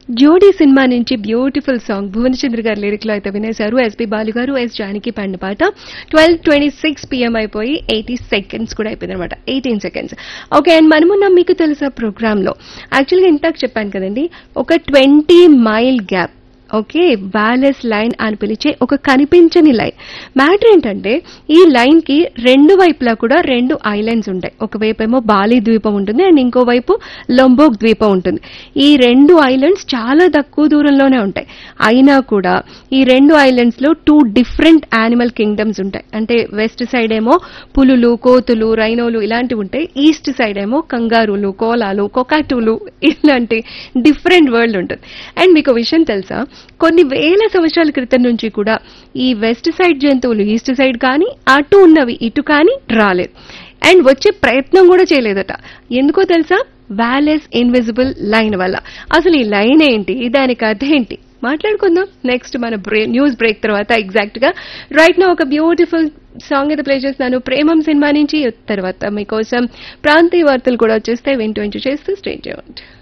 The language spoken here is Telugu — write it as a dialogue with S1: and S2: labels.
S1: జోడీ సినిమా నుంచి బ్యూటిఫుల్ సాంగ్ భువనచంద్ర గారి లిరిక్ లో అయితే వినేశారు ఎస్పి బాలు గారు ఎస్ జానకి పాడిన పాట ట్వెల్వ్ ట్వంటీ సిక్స్ పిఎం అయిపోయి ఎయిటీ సెకండ్స్ కూడా అయిపోయింది అనమాట ఎయిటీన్ సెకండ్స్ ఓకే అండ్ మనమున్న మీకు తెలుసా ప్రోగ్రామ్ లో యాక్చువల్గా ఇంటాక చెప్పాను కదండి ఒక twenty mile gap okay Wallace line అని పిలిచే ఒక కనిపించని లైన్ మ్యాటర్ ఏంటంటే ఈ లైన్ కి రెండు వైపులా కూడా రెండు ఐలాండ్స్ ఉంటాయి ఒకవైపు ఏమో బాలి ద్వీపం ఉంటుంది అండ్ ఇంకోవైపు లొంబోక్ ద్వీపం ఉంటుంది ఈ రెండు ఐలాండ్స్ చాలా తక్కువ దూరంలోనే ఉంటాయి అయినా కూడా ఈ రెండు ఐలాండ్స్ లో టూ డిఫరెంట్ యానిమల్ కింగ్డమ్స్ ఉంటాయి అంటే వెస్ట్ సైడ్ ఏమో పులులు కోతులు రైనోలు ఇలాంటివి ఉంటాయి ఈస్ట్ సైడ్ ఏమో కంగారులు కోలాలు కొకాటులు ఇలాంటి డిఫరెంట్ వరల్డ్ ఉంటుంది అండ్ మీకు విషయం తెలుసా కొన్ని వేల సంవత్సరాల క్రితం నుంచి కూడా ఈ వెస్ట్ సైడ్ జంతువులు ఈస్ట్ సైడ్ కానీ అటు ఉన్నవి ఇటు కానీ రాలేదు అండ్ వచ్చే ప్రయత్నం కూడా చేయలేదట ఎందుకో తెలుసా వ్యాలెస్ ఇన్విజిబుల్ లైన్ వల్ల అసలు ఈ లైన్ ఏంటి దానికి అర్థం ఏంటి మాట్లాడుకుందాం నెక్స్ట్ మన బ్రే న్యూస్ బ్రేక్ తర్వాత ఎగ్జాక్ట్ గా రైట్ నా ఒక బ్యూటిఫుల్ సాంగ్ అయితే ప్లే చేస్తున్నాను ప్రేమం సినిమా నుంచి తర్వాత మీకోసం ప్రాంతీయ వార్తలు కూడా వచ్చేస్తే వింటూ ఎంజాయ్ చేస్తూ స్టేట్ చేయండి